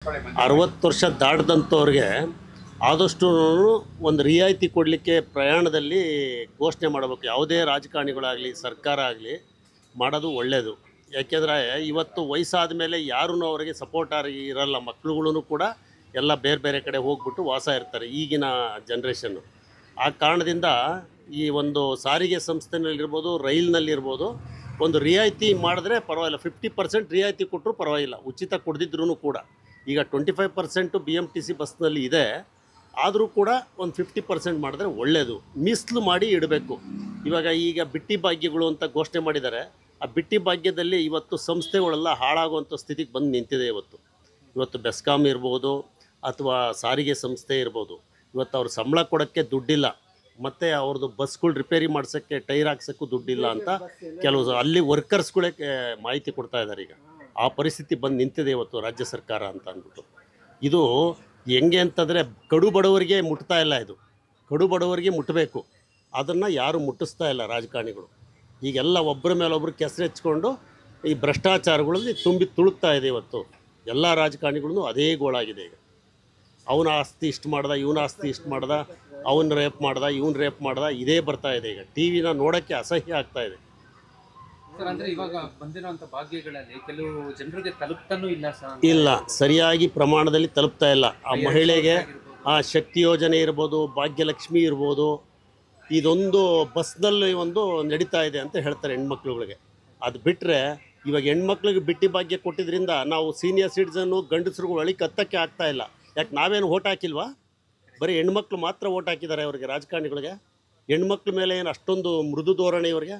ಅರವತ್ತು ವರ್ಷ ದಾಟದಂಥವ್ರಿಗೆ ಆದಷ್ಟು ಒಂದು ರಿಯಾಯಿತಿ ಕೊಡಲಿಕ್ಕೆ ಪ್ರಯಾಣದಲ್ಲಿ ಘೋಷಣೆ ಮಾಡಬೇಕು ಯಾವುದೇ ರಾಜಕಾರಣಿಗಳಾಗಲಿ ಸರ್ಕಾರ ಆಗಲಿ ಮಾಡೋದು ಒಳ್ಳೆಯದು ಯಾಕೆಂದರೆ ಇವತ್ತು ವಯಸ್ಸಾದ ಮೇಲೆ ಯಾರೂ ಅವರಿಗೆ ಸಪೋರ್ಟ್ ಆಗಿ ಇರಲ್ಲ ಮಕ್ಳುಗಳೂ ಕೂಡ ಎಲ್ಲ ಬೇರೆ ಬೇರೆ ಕಡೆ ಹೋಗ್ಬಿಟ್ಟು ವಾಸ ಇರ್ತಾರೆ ಈಗಿನ ಜನ್ರೇಷನ್ನು ಆ ಕಾರಣದಿಂದ ಈ ಒಂದು ಸಾರಿಗೆ ಸಂಸ್ಥೆನಲ್ಲಿರ್ಬೋದು ರೈಲ್ನಲ್ಲಿರ್ಬೋದು ಒಂದು ರಿಯಾಯಿತಿ ಮಾಡಿದ್ರೆ ಪರವಾಗಿಲ್ಲ ಫಿಫ್ಟಿ ಪರ್ಸೆಂಟ್ ರಿಯಾಯಿತಿ ಕೊಟ್ಟರು ಪರವಾಗಿಲ್ಲ ಉಚಿತ ಕೊಡದಿದ್ರೂ ಕೂಡ ಈಗ twenty five percent B M T C ಬಸ್ನಲ್ಲಿ ಇದೆ ಆದರೂ ಕೂಡ ಒಂದು ಫಿಫ್ಟಿ ಪರ್ಸೆಂಟ್ ಮಾಡಿದ್ರೆ ಒಳ್ಳೆಯದು ಮೀಸಲು ಮಾಡಿ ಇಡಬೇಕು ಇವಾಗ ಈಗ ಬಿಟ್ಟಿ ಭಾಗ್ಯಗಳು ಅಂತ ಘೋಷಣೆ ಮಾಡಿದ್ದಾರೆ ಆ ಬಿಟ್ಟಿ ಭಾಗ್ಯದಲ್ಲಿ ಇವತ್ತು ಸಂಸ್ಥೆಗಳೆಲ್ಲ ಹಾಳಾಗುವಂಥ ಸ್ಥಿತಿಗೆ ಬಂದು ನಿಂತಿದೆ ಇವತ್ತು ಇವತ್ತು ಬೆಸ್ಕಾಮ್ ಇರ್ಬೋದು ಅಥವಾ ಸಾರಿಗೆ ಸಂಸ್ಥೆ ಇರ್ಬೋದು ಇವತ್ತು ಅವ್ರ ಸಂಬಳ ಕೊಡೋಕ್ಕೆ ದುಡ್ಡಿಲ್ಲ ಮತ್ತು ಅವ್ರದ್ದು ಬಸ್ಗಳು ರಿಪೇರಿ ಮಾಡ್ಸೋಕ್ಕೆ ಟೈರ್ ಹಾಕ್ಸೋಕ್ಕೂ ದುಡ್ಡಿಲ್ಲ ಅಂತ ಕೆಲವು ಅಲ್ಲಿ ವರ್ಕರ್ಸ್ಗಳೇ ಮಾಹಿತಿ ಕೊಡ್ತಾ ಇದ್ದಾರೆ ಈಗ ಆ ಪರಿಸ್ಥಿತಿ ಬಂದು ನಿಂತಿದೆ ಇವತ್ತು ರಾಜ್ಯ ಸರ್ಕಾರ ಅಂತ ಅಂದ್ಬಿಟ್ಟು ಇದು ಹೆಂಗೆ ಅಂತಂದರೆ ಕಡು ಬಡವರಿಗೆ ಮುಟ್ತಾ ಇಲ್ಲ ಇದು ಕಡು ಬಡವರಿಗೆ ಮುಟ್ಟಬೇಕು ಅದನ್ನು ಯಾರು ಮುಟ್ಟಿಸ್ತಾ ಇಲ್ಲ ರಾಜಕಾರಣಿಗಳು ಈಗೆಲ್ಲ ಒಬ್ಬರ ಮೇಲೆ ಒಬ್ಬರು ಕೆಸರೆಚ್ಕೊಂಡು ಈ ಭ್ರಷ್ಟಾಚಾರಗಳಲ್ಲಿ ತುಂಬಿ ತುಳುಕ್ತಾ ಇದೆ ಇವತ್ತು ಎಲ್ಲ ರಾಜಕಾರಣಿಗಳೂ ಅದೇ ಗೋಳಾಗಿದೆ ಈಗ ಅವನ ಆಸ್ತಿ ಇಷ್ಟು ಮಾಡ್ದ ಇವನ ಆಸ್ತಿ ಇಷ್ಟು ಮಾಡ್ದ ಅವನ ರೇಪ್ ಮಾಡ್ದ ಇವನ್ ರೇಪ್ ಮಾಡ್ದ ಇದೇ ಬರ್ತಾ ಇದೆ ಈಗ ಟಿ ವಿನ ನೋಡೋಕ್ಕೆ ಅಸಹ್ಯ ಆಗ್ತಾ ಇದೆ ಸರ್ ಅಂದ್ರೆ ಇವಾಗ ಬಂದಿರುವಂತ ಭಾಗ್ಯಗಳಲ್ಲಿ ಕೆಲವು ಜನರಿಗೆ ತಲುಪ್ತಾನೂ ಇಲ್ಲ ಸರ್ ಇಲ್ಲ ಸರಿಯಾಗಿ ಪ್ರಮಾಣದಲ್ಲಿ ತಲುಪ್ತಾ ಇಲ್ಲ ಆ ಮಹಿಳೆಗೆ ಆ ಶಕ್ತಿ ಯೋಜನೆ ಇರ್ಬೋದು ಭಾಗ್ಯಲಕ್ಷ್ಮಿ ಇರ್ಬೋದು ಇದೊಂದು ಬಸ್ನಲ್ಲಿ ಒಂದು ನಡೀತಾ ಇದೆ ಅಂತ ಹೇಳ್ತಾರೆ ಹೆಣ್ಮಕ್ಳುಗಳಿಗೆ ಅದು ಬಿಟ್ಟರೆ ಇವಾಗ ಹೆಣ್ಮಕ್ಳಿಗೆ ಬಿಟ್ಟಿ ಭಾಗ್ಯ ಕೊಟ್ಟಿದ್ರಿಂದ ನಾವು ಸೀನಿಯರ್ ಸಿಟಿಸನ್ನು ಗಂಡಸರುಗಳು ಒಳಗೆ ಕತ್ತಕ್ಕೆ ಆಗ್ತಾ ಇಲ್ಲ ಯಾಕೆ ನಾವೇನು ಓಟ್ ಹಾಕಿಲ್ವಾ ಬರೀ ಹೆಣ್ಮಕ್ಳು ಮಾತ್ರ ಓಟ್ ಹಾಕಿದ್ದಾರೆ ಅವ್ರಿಗೆ ರಾಜಕಾರಣಿಗಳಿಗೆ ಹೆಣ್ಮಕ್ಳ ಮೇಲೆ ಏನು ಅಷ್ಟೊಂದು ಮೃದು ಧೋರಣೆ ಇವ್ರಿಗೆ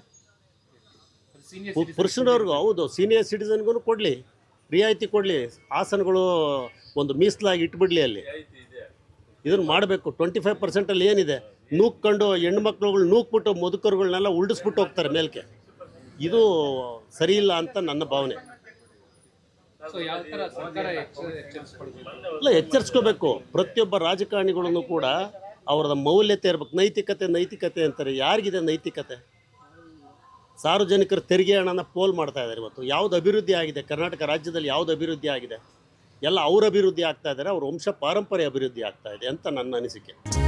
ಸೀನಿಯರ್ ಪು- ಪುರುಷನವ್ರಿಗೂ ಹೌದು ಸೀನಿಯರ್ ಸಿಟಿಸನ್ಗೂ ಕೊಡಲಿ ರಿಯಾಯಿತಿ ಕೊಡಲಿ ಆಸನಗಳು ಒಂದು ಮೀಸಲಾಗಿ ಇಟ್ಬಿಡ್ಲಿ ಅಲ್ಲಿ ಇದನ್ನು ಮಾಡಬೇಕು ಟ್ವೆಂಟಿ ಫೈವ್ ಪರ್ಸೆಂಟಲ್ಲಿ ಏನಿದೆ ನೂಕ್ಕೊಂಡು ಹೆಣ್ಮಕ್ಳುಗಳು ನೂಕ್ಬಿಟ್ಟು ಮುದುಕರುಗಳನ್ನೆಲ್ಲ ಉಲ್ಡಿಸ್ಬಿಟ್ಟು ಹೋಗ್ತಾರೆ ಮೇಲ್ಕೆ ಇದು ಸರಿ ಇಲ್ಲ ಅಂತ ನನ್ನ ಭಾವನೆ ಸೊ ಯಾವ ತರ ಸರ್ಕಾರ ಎಚ್ಚ- ಎಚ್ಚರಿಸ್ಕೊಳ್ಬೇಕು ಇಲ್ಲ ಎಚ್ಚರಿಸ್ಕೋಬೇಕು ಪ್ರತಿಯೊಬ್ಬ ರಾಜಕಾರಣಿಗಳನ್ನು ಕೂಡ ಅವರದ ಮೌಲ್ಯತೆ ಇರ್ಬೇಕು ನೈತಿಕತೆ ನೈತಿಕತೆ ಅಂತಾರೆ ಯಾರಿಗಿದೆ ನೈತಿಕತೆ ಸಾರ್ವಜನಿಕರ ತೆರಿಗೆ ಹಣನ ಪೋಲ್ ಮಾಡ್ತಾ ಇದ್ದಾರೆ ಇವತ್ತು ಯಾವ್ದು ಅಭಿವೃದ್ಧಿ ಆಗಿದೆ ಕರ್ನಾಟಕ ರಾಜ್ಯದಲ್ಲಿ ಯಾವ್ದು ಅಭಿವೃದ್ಧಿ ಆಗಿದೆ ಎಲ್ಲ ಅವ್ರ ಅಭಿವೃದ್ಧಿ ಆಗ್ತಾ ಇದ್ದಾರೆ ಅವ್ರ ವಂಶ ಪಾರಂಪರ್ಯ ಅಭಿವೃದ್ಧಿ ಆಗ್ತಾ ಇದೆ ಅಂತ ನನ್ನ ಅನಿಸಿಕೆ